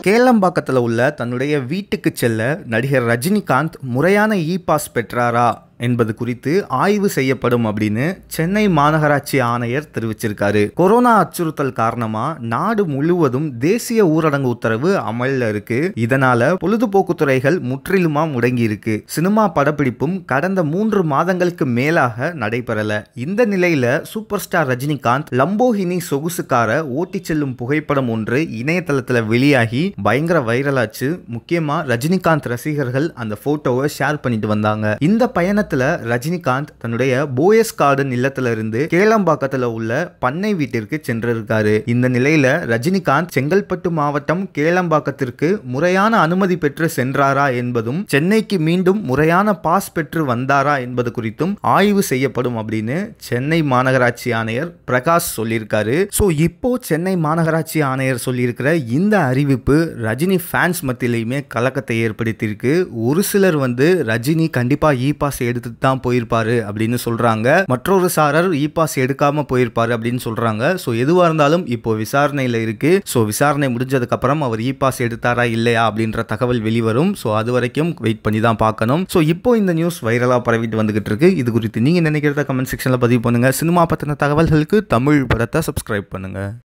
கேளம்பாக்கத்தில் உள்ள தன்னுடைய வீட்டுக்கு செல்ல நடிகர் ரஜினிகாந்த் முறையான இ பாஸ் பெற்றாரா என்பது குறித்து ஆய்வு செய்யப்படும் அப்படின்னு சென்னை மாநகராட்சி ஆணையர் தெரிவிச்சிருக்காரு கொரோனா அச்சுறுத்தல் காரணமா நாடு முழுவதும் தேசிய ஊரடங்கு உத்தரவு அமல்ல இருக்கு இதனால பொழுதுபோக்கு துறைகள் முற்றிலுமா முடங்கி இருக்கு சினிமா படப்பிடிப்பும் கடந்த மூன்று மாதங்களுக்கு மேலாக நடைபெறல இந்த நிலையில சூப்பர் ஸ்டார் ரஜினிகாந்த் லம்போகினி சொகுசுக்கார ஓட்டி செல்லும் புகைப்படம் ஒன்று இணையதளத்துல வெளியாகி பயங்கர வைரலாச்சு முக்கியமா ரஜினிகாந்த் ரசிகர்கள் அந்த போட்டோவை ஷேர் பண்ணிட்டு வந்தாங்க இந்த பயணத்துல ரஜினிகாந்த் தன்னுடைய போயஸ் கார்டன் இல்லத்துல இருந்து கேளம்பாக்கத்துல உள்ள பண்ணை வீட்டிற்கு சென்றிருக்காரு இந்த நிலையில ரஜினிகாந்த் செங்கல்பட்டு மாவட்டம் கேளம்பாக்கத்திற்கு முறையான அனுமதி பெற்று சென்றாரா என்பதும் சென்னைக்கு மீண்டும் முறையான பாஸ் பெற்று வந்தாரா என்பது குறித்தும் ஆய்வு செய்யப்படும் அப்படின்னு சென்னை மாநகராட்சி ஆணையர் பிரகாஷ் சொல்லியிருக்காரு ஸோ இப்போ சென்னை மாநகராட்சி ஆணையர் சொல்லியிருக்கிற இந்த அறிவிப்பு ரஜினி ஃபேன்ஸ் மத்தியிலையுமே கலக்கத்தை ஏற்படுத்தியிருக்கு ஒரு சிலர் வந்து ரஜினி கண்டிப்பா இ பாஸ் எடுத்துட்டு தான் போயிருப்பாரு அப்படின்னு சொல்றாங்க மற்றொரு சாரர் இ பாஸ் எடுக்காம போயிருப்பாரு அப்படின்னு சொல்றாங்க ஸோ எதுவாக இருந்தாலும் இப்போ விசாரணையில் இருக்கு ஸோ விசாரணை முடிஞ்சதுக்கு அப்புறம் அவர் இ பாஸ் எடுத்தாரா இல்லையா அப்படின்ற தகவல் வெளிவரும் ஸோ அது வரைக்கும் வெயிட் பண்ணி தான் பார்க்கணும் ஸோ இப்போ இந்த நியூஸ் வைரலாக பரவிட்டு வந்துகிட்டு இருக்கு இது குறித்து நீங்க நினைக்கிறத கமெண்ட் செக்ஷனில் பதிவு பண்ணுங்க சினிமா பற்றின தகவல்களுக்கு தமிழ் படத்தை சப்ஸ்கிரைப் பண்ணுங்க